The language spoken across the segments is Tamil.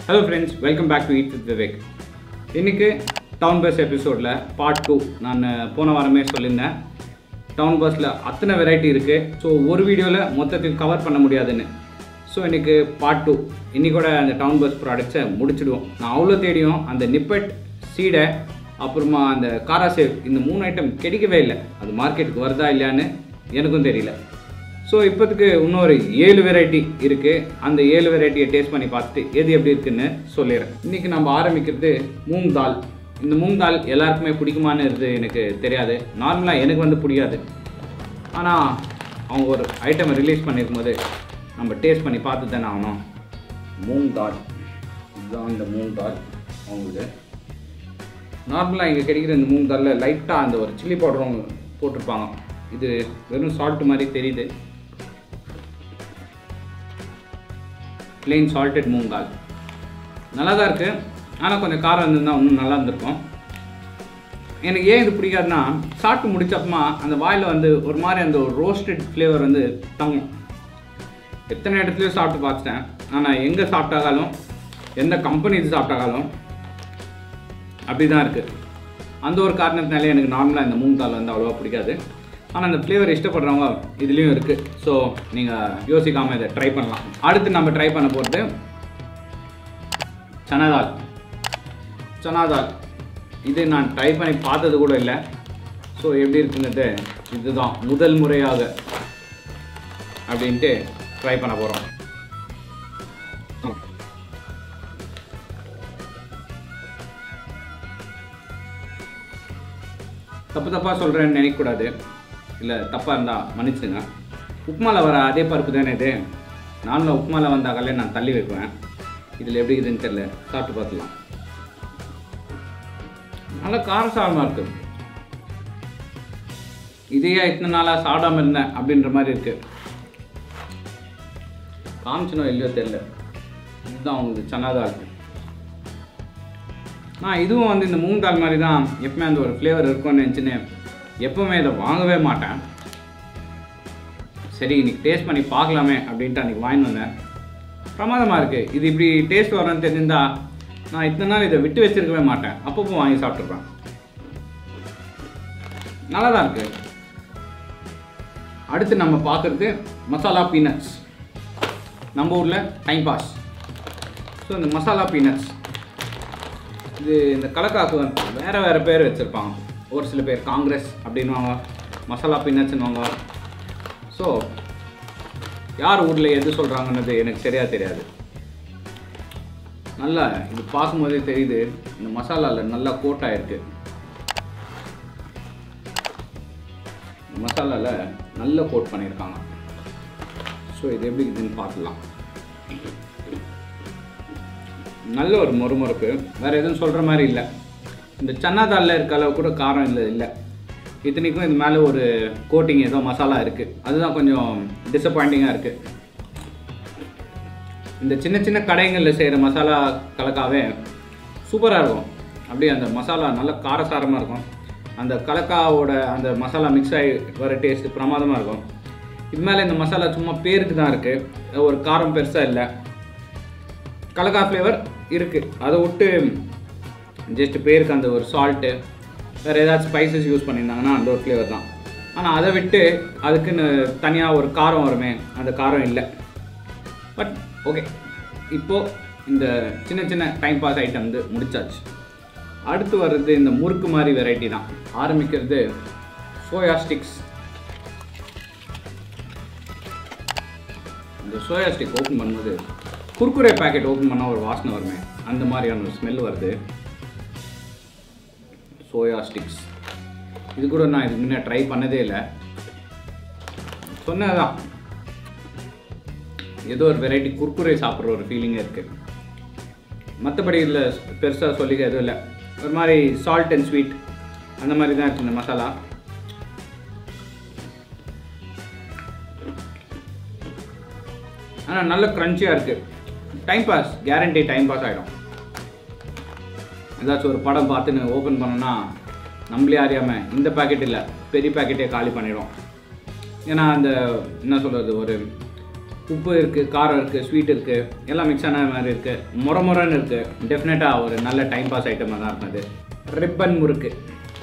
Hello friends welcome back to eat with Vivek இன்னைக்கு டவுன் பஸ் எபிசோடில் பார்ட் டூ நான் போன வாரமே சொல்லியிருந்தேன் டவுன் பஸ்ஸில் அத்தனை வெரைட்டி இருக்குது ஸோ ஒரு வீடியோவில் மொத்தத்தில் கவர் பண்ண முடியாதுன்னு ஸோ இன்னைக்கு பார்ட் டூ இன்னைக்கூட அந்த டவுன் பஸ் ப்ராடக்ட்ஸை முடிச்சிடுவோம் நான் அவ்வளோ தேடியும் அந்த நிப்பட் சீடை அப்புறமா அந்த காராசேவ் இந்த மூணு ஐட்டம் கிடைக்கவே இல்லை அது மார்க்கெட்டுக்கு வருதா இல்லையான்னு எனக்கும் தெரியல ஸோ இப்போதுக்கு இன்னொரு ஏழு வெரைட்டி இருக்குது அந்த ஏழு வெரைட்டியை டேஸ்ட் பண்ணி பார்த்துட்டு எது எப்படி இருக்குன்னு சொல்லிடுறேன் இன்றைக்கி நம்ம ஆரம்பிக்கிறது மூங் தால் இந்த மூங் தால் எல்லாருக்குமே பிடிக்குமான்னு இருக்கு எனக்கு தெரியாது நார்மலாக எனக்கு வந்து பிடிக்காது ஆனால் அவங்க ஒரு ஐட்டம் ரிலீஸ் பண்ணியிருக்கும் போது நம்ம டேஸ்ட் பண்ணி பார்த்து தானே ஆகணும் மூங் தால் இதுதான் இந்த மூங் தால் அவங்களுக்கு நார்மலாக இங்கே கிடைக்கிற இந்த மூங் தாலில் லைட்டாக அந்த ஒரு சில்லி பவுடரும் போட்டிருப்பாங்க இது வெறும் சால்ட் மாதிரி தெரியுது plain salted மூங் தால் நல்லா தான் இருக்குது ஆனால் கொஞ்சம் காரம் இருந்திருந்தா இன்னும் நல்லா இருந்திருக்கும் எனக்கு ஏன் இது பிடிக்காதுன்னா சாப்பிட்டு முடிச்சப்பமா அந்த வாயில் வந்து ஒரு மாதிரி அந்த ஒரு ரோஸ்டட் ஃப்ளேவர் வந்து தங்கும் எத்தனை இடத்துலையும் சாப்பிட்டு பார்த்துட்டேன் ஆனால் எங்கே சாப்பிட்டாலும் எந்த கம்பெனி இது சாப்பிட்டாலும் அப்படி தான் இருக்குது அந்த ஒரு காரணத்தினாலே எனக்கு நார்மலாக இந்த மூங் தால் வந்து அவ்வளோவா பிடிக்காது ஆனால் அந்த ஃப்ளேவர் இஷ்டப்படுறவங்க இதுலேயும் இருக்குது ஸோ நீங்கள் யோசிக்காமல் இதை ட்ரை பண்ணலாம் அடுத்து நம்ம ட்ரை பண்ண போகிறது சனாதால் சனாதால் இது நான் ட்ரை பண்ணி பார்த்தது கூட இல்லை ஸோ எப்படி இருக்குங்கிறது இதுதான் முதல் முறையாக அப்படின்ட்டு ட்ரை பண்ண போகிறோம் தப்பு தப்பாக சொல்கிறேன்னு நினைக்கக்கூடாது இல்லை தப்பாக இருந்தால் மன்னிச்சுங்க உப்புமாவில் வர அதே பருப்பு தானே இது நானும் உப்புமாவில் வந்தாக்கலே நான் தள்ளி வைக்குவேன் இதில் எப்படி இருக்குதுன்னு தெரியல சாப்பிட்டு பார்த்துலாம் நல்லா காரசாரமாக இருக்குது இதையே இத்தனை நாளாக சாப்பிடாம இருந்தேன் அப்படின்ற மாதிரி இருக்குது காமிச்சனோ இல்லையோ தெரியல இதுதான் உங்களுக்கு சன்னாதாக இருக்குது நான் இதுவும் வந்து இந்த மூங் தால் மாதிரி தான் எப்பவுமே அந்த ஒரு ஃப்ளேவர் இருக்கும்னு நினச்சின்னு எப்பவுமே இதை வாங்கவே மாட்டேன் சரி இன்னைக்கு டேஸ்ட் பண்ணி பார்க்கலாமே அப்படின்ட்டு அன்றைக்கி வாங்கிட்டு வந்தேன் பிரமாதமாக இருக்குது இது இப்படி டேஸ்ட் வரணும்னு தெரிஞ்சிருந்தா நான் இத்தனை நாள் இதை விட்டு வச்சிருக்கவே மாட்டேன் அப்பப்போ வாங்கி சாப்பிட்ருப்பேன் நல்லா தான் இருக்குது அடுத்து நம்ம பார்க்குறது மசாலா பீனட்ஸ் நம்ம ஊரில் டைம் பாஸ் ஸோ இந்த மசாலா பீனட்ஸ் இது இந்த கலக்காக்கு வந்து வேறு வேறு பேர் வச்சுருப்பாங்க ஒரு சில பேர் காங்கிரஸ் அப்படின்வாங்க மசாலா பீனட்ஸ்னுவாங்க ஸோ யார் ஊரில் எது சொல்கிறாங்கன்றது எனக்கு சரியாக தெரியாது நல்லா இது பார்க்கும்போதே தெரியுது இந்த மசாலாவில் நல்லா கோட் ஆயிருக்கு மசாலாவில் நல்ல கோட் பண்ணியிருக்காங்க ஸோ இது எப்படி இதுன்னு பார்க்கலாம் நல்ல ஒரு மொறுமொறுப்பு வேறு எதுவும் சொல்கிற மாதிரி இல்லை இந்த சன்னா தாலில் இருக்க அளவு கூட காரம் இல்லை இல்லை இத்தனைக்கும் இது மேலே ஒரு கோட்டிங் ஏதோ மசாலா இருக்குது அதுதான் கொஞ்சம் டிசப்பாயிண்டிங்காக இருக்குது இந்த சின்ன சின்ன கடைகளில் செய்கிற மசாலா கலக்காவே சூப்பராக இருக்கும் அப்படியே அந்த மசாலா நல்ல காரசாரமாக இருக்கும் அந்த கலக்காவோட அந்த மசாலா மிக்ஸ் ஆகி வர டேஸ்ட் பிரமாதமாக இருக்கும் இது மேலே இந்த மசாலா சும்மா பேருக்கு தான் இருக்குது ஒரு காரம் பெருசாக இல்லை கலக்கா ஃப்ளேவர் இருக்குது அதை விட்டு ஜஸ்ட் பேருக்கு அந்த ஒரு சால்ட்டு வேறு ஏதாச்சும் ஸ்பைசஸ் யூஸ் பண்ணியிருந்தாங்கன்னா அந்த ஒரு ஃப்ளேவர் தான் ஆனால் அதை விட்டு அதுக்குன்னு தனியாக ஒரு காரம் வருமே அந்த காரம் இல்லை பட் ஓகே இப்போது இந்த சின்ன சின்ன டைம் பாஸ் ஐட்டம் வந்து முடிச்சாச்சு அடுத்து வர்றது இந்த முறுக்கு மாதிரி வெரைட்டி தான் ஆரம்பிக்கிறது சோயா ஸ்டிக்ஸ் இந்த சோயா ஸ்டிக் ஓப்பன் பண்ணும்போது குர்குரே பேக்கெட் ஓப்பன் பண்ணால் ஒரு வாசனை வருமே அந்த மாதிரியான ஒரு ஸ்மெல் வருது சோயா ஸ்டிக்ஸ் இது கூட நான் இதுக்கு முன்னே ட்ரை பண்ணதே இல்லை சொன்னதான் ஏதோ ஒரு வெரைட்டி குர்குரே சாப்பிட்ற ஒரு ஃபீலிங்கே இருக்குது மற்றபடி இதில் பெருசாக சொல்லிக்க எதுவும் இல்லை ஒரு மாதிரி சால்ட் அண்ட் ஸ்வீட் அந்த மாதிரி தான் இருக்குது இந்த மசாலா ஆனால் நல்ல க்ரன்ச்சியாக இருக்குது time pass guarantee time pass ஆகிடும் ஏதாச்சும் ஒரு படம் பார்த்துன்னு ஓப்பன் பண்ணோன்னா நம்மளே அறியாமல் இந்த பேக்கெட் இல்லை பெரிய பேக்கெட்டே காலி பண்ணிடும் ஏன்னா அந்த என்ன சொல்கிறது ஒரு உப்பு இருக்குது காரம் இருக்குது ஸ்வீட் இருக்குது எல்லாம் மிக்ஸ் ஆன மாதிரி இருக்குது முறை முறைன்னு இருக்குது டெஃபினட்டாக ஒரு நல்ல டைம் பாஸ் ஐட்டமாக தான் இருக்கும் அது ரிப்பன் முறுக்கு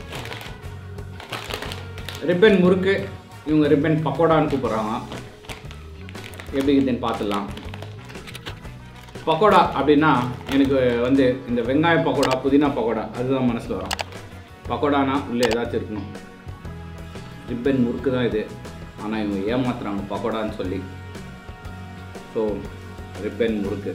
ரிப்பன் முறுக்கு இவங்க ரிப்பன் பக்கோடான்னு கூப்பிட்றாங்க எப்படி இதுன்னு பார்த்துடலாம் பக்கோடா அப்படின்னா எனக்கு வந்து இந்த வெங்காய பக்கோடா புதினா பக்கோடா அதுதான் மனசில் வரும் பக்கோடானா உள்ளே ஏதாச்சும் இருக்கணும் ரிப்பன் முறுக்கு தான் இது ஆனால் இவங்க ஏமாத்துறாங்க பக்கோடான்னு சொல்லி ஸோ ரிப்பன் முறுக்கு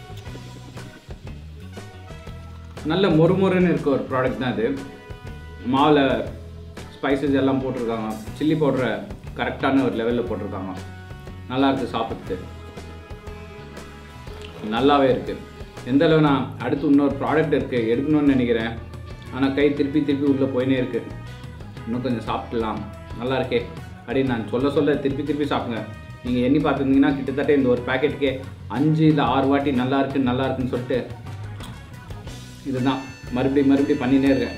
நல்ல மொறுமொறுன்னு இருக்க ஒரு ப்ராடக்ட் தான் இது மாவில் ஸ்பைசஸ் எல்லாம் போட்டிருக்காங்க சில்லி பவுடரை கரெக்டான ஒரு லெவலில் போட்டிருக்காங்க நல்லா இருக்குது சாப்பிட்றதுக்கு நல்லாவே இருக்குது எந்த அளவு நான் அடுத்து இன்னொரு ப்ராடக்ட் இருக்குது எடுக்கணும்னு நினைக்கிறேன் ஆனால் கை திருப்பி திருப்பி உள்ளே போயினே இருக்குது இன்னும் கொஞ்சம் சாப்பிடலாம் நல்லா இருக்கே அப்படின்னு நான் சொல்ல சொல்ல திருப்பி திருப்பி சாப்பிடுங்க நீங்கள் எண்ணி பார்த்துருந்தீங்கன்னா கிட்டத்தட்ட இந்த ஒரு பேக்கெட்டுக்கே அஞ்சு இல்லை ஆறு வாட்டி நல்லா இருக்கு நல்லா இருக்குன்னு சொல்லிட்டு இதுதான் மறுபடியும் மறுபடியும் பண்ணினே இருக்கேன்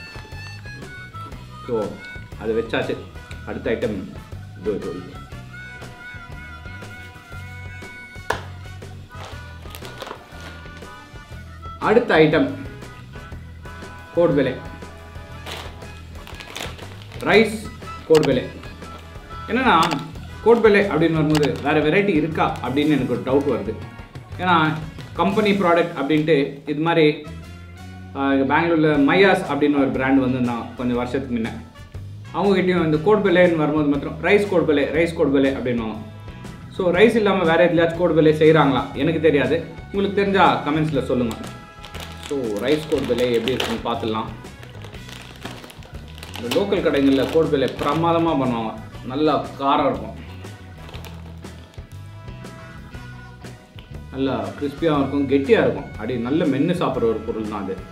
ஸோ அது வச்சாச்சு அடுத்த ஐட்டம் இது இது இது. அடுத்த ஐட்டம் கோட்பெலை ரைஸ் கோட்பெலை என்னன்னா கோட்பெலை அப்படின்னு வரும்போது வேறு வெரைட்டி இருக்கா அப்படின்னு எனக்கு ஒரு டவுட் வருது ஏன்னா கம்பெனி ப்ராடக்ட் அப்படின்ட்டு இது மாதிரி பெங்களூரில் மையாஸ் அப்படின்னு ஒரு பிராண்ட் வந்திருந்தான் கொஞ்சம் வருஷத்துக்கு முன்ன அவங்ககிட்டயும் இந்த கோட்பெலைன்னு வரும்போது மாத்திரம் ரைஸ் கோட்பெலை ரைஸ் கோட்பெலை அப்படின்னுவாங்க ஸோ ரைஸ் இல்லாமல் வேறு எதுலையாச்சும் கோட்பெலை செய்கிறாங்களா எனக்கு தெரியாது உங்களுக்கு தெரிஞ்சால் கமெண்ட்ஸில் சொல்லுங்கள் ஸோ ரைஸ் கோட்பெலை எப்படி இருக்குன்னு பார்த்துடலாம் இந்த லோக்கல் கடைகளில் கோட்பெலை பிரமாதமாக பண்ணுவாங்க நல்லா காரம் இருக்கும் நல்லா கிறிஸ்பியாக இருக்கும் கெட்டியாக இருக்கும் அப்படி நல்ல மென்று சாப்பிட்ற ஒரு பொருள் தான் அது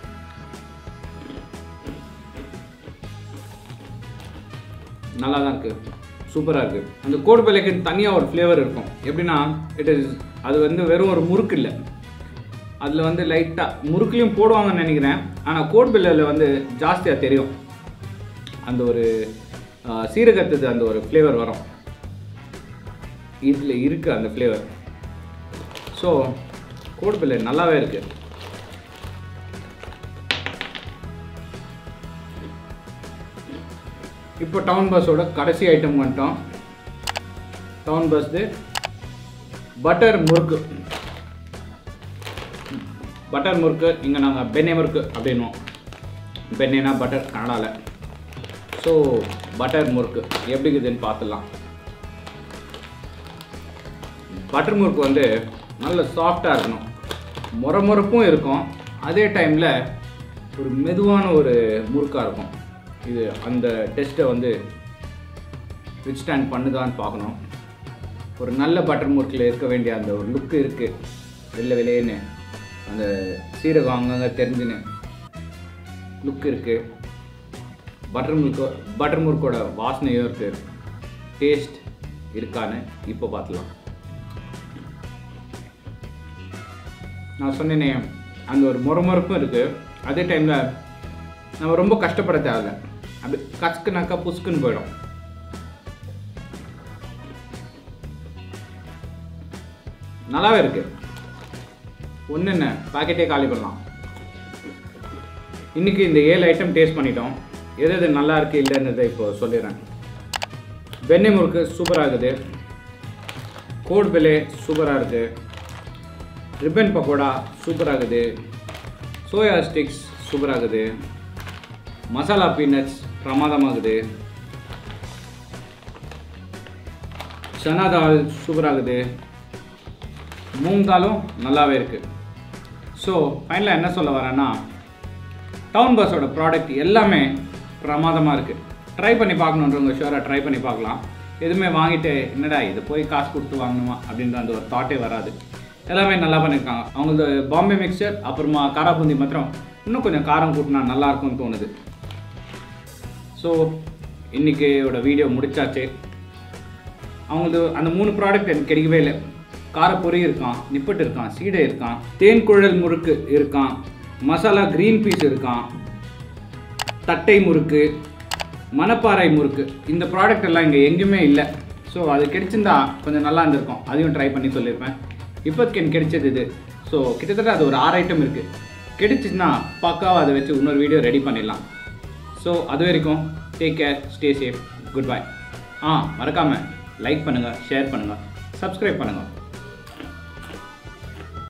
நல்லா தான் இருக்குது சூப்பராக இருக்குது அந்த கோடுபலைக்கு தனியாக ஒரு ஃப்ளேவர் இருக்கும் எப்படின்னா இட் இஸ் அது வந்து வெறும் ஒரு முறுக்கு இல்லை அதில் வந்து லைட்டாக முறுக்குலையும் போடுவாங்கன்னு நினைக்கிறேன் ஆனால் கோட்பில்லில் வந்து ஜாஸ்தியாக தெரியும் அந்த ஒரு ஆஹ், சீரகத்துக்கு அந்த ஒரு ஃப்ளேவர் வரும் இதில் இருக்குது அந்த ஃப்ளேவர் ஸோ கோட்பில்லை நல்லாவே இருக்குது இப்போ டவுன் பஸ்ஸோட கடைசி ஐட்டம் வந்துட்டோம் town bus butter murukku butter murukku இங்கே நாங்கள் பெண்ணை முறுக்கு அப்படின்வோம் பெண்ணேனா பட்டர் கனடாவில் ஸோ பட்டர் முறுக்கு எப்படி இருக்குதுன்னு பார்த்துடலாம் பட்டர் முறுக்கு வந்து நல்ல சாஃப்டாக இருக்கணும் முறை முறுப்பும் இருக்கும் அதே டைமில் ஒரு மெதுவான ஒரு முறுக்காக இருக்கும் இது அந்த டெஸ்ட்டை வந்து வித் ஸ்டாண்ட் பண்ணுதான்னு பார்க்கணும் ஒரு நல்ல பட்டர் முறுக்கில் இருக்க வேண்டிய அந்த ஒரு லுக்கு இருக்குது வெள்ளை வெளியேன்னு அந்த சீரகம் அங்கங்கே தெரிஞ்சுன்னு லுக் இருக்குது பட்டர் முறுக்கு பட்டர் முறுக்கோட வாசனையும் இருக்குது டேஸ்ட் இருக்கான்னு இப்போ பார்த்துலாம் நான் சொன்னேனே அந்த ஒரு முறமுறுப்பும் இருக்குது அதே டைமில் நம்ம ரொம்ப கஷ்டப்பட தேவையில்ல அப்படி கச்சுக்குனாக்கா புஸ்க்குன்னு போயிடும் நல்லாவே இருக்கு ஒன்று என்ன பாக்கெட்டே காலி பண்ணலாம் இன்னைக்கு இந்த ஏழு ஐட்டம் டேஸ்ட் பண்ணிட்டோம் எது எது நல்லா இருக்கு இல்லைன்றதை இப்போ சொல்லிடுறேன் வெண்ணெய் முறுக்கு சூப்பராக இருக்குது கோட் பெலே சூப்பராக இருக்குது ரிப்பன் பக்கோடா சூப்பராக இருக்குது சோயா ஸ்டிக்ஸ் சூப்பராக இருக்குது மசாலா பீனட்ஸ் பிரமாதமாகுது சனா தால் சூப்பராக இருக்குது மூங் தாலும் நல்லாவே இருக்குது ஸோ ஃபைனலாக என்ன சொல்ல வரேன்னா டவுன் பஸ்ஸோட ப்ராடக்ட் எல்லாமே பிரமாதமாக இருக்குது ட்ரை பண்ணி பார்க்கணுன்றவங்க ஷூராக ட்ரை பண்ணி பார்க்கலாம் எதுவுமே வாங்கிட்டு என்னடா இது போய் காசு கொடுத்து வாங்கணுமா அப்படின்ற அந்த ஒரு தாட்டே வராது எல்லாமே நல்லா பண்ணியிருக்காங்க அவங்களது பாம்பே மிக்சர் அப்புறமா காராபூந்தி மாத்திரம் இன்னும் கொஞ்சம் காரம் கூட்டினா நல்லா இருக்கும்னு தோணுது ஸோ இன்றைக்கியோட வீடியோ முடிச்சாச்சு அவங்களது அந்த மூணு ப்ராடக்ட் எனக்கு கிடைக்கவே இல்லை காரப்பொரி இருக்கான் நிப்பட்டு இருக்கான் சீடை இருக்கான் தேன் குழல் முறுக்கு இருக்கான் மசாலா க்ரீன் பீஸ் இருக்கான் தட்டை முறுக்கு மணப்பாறை முறுக்கு இந்த ப்ராடக்ட் எல்லாம் இங்கே எங்கேயுமே இல்லை ஸோ அது கிடைச்சிருந்தா கொஞ்சம் நல்லா இருந்திருக்கும் அதையும் ட்ரை பண்ணி சொல்லியிருப்பேன் இப்போதைக்கு எனக்கு கிடைச்சது இது ஸோ கிட்டத்தட்ட அது ஒரு ஆறு ஐட்டம் இருக்குது கிடைச்சிச்சுன்னா பக்காவாக அதை வச்சு இன்னொரு வீடியோ ரெடி பண்ணிடலாம் ஸோ அது வரைக்கும் take care stay safe good bye ஆ மறக்காமல் லைக் பண்ணுங்கள் ஷேர் பண்ணுங்கள் சப்ஸ்கிரைப் பண்ணுங்கள்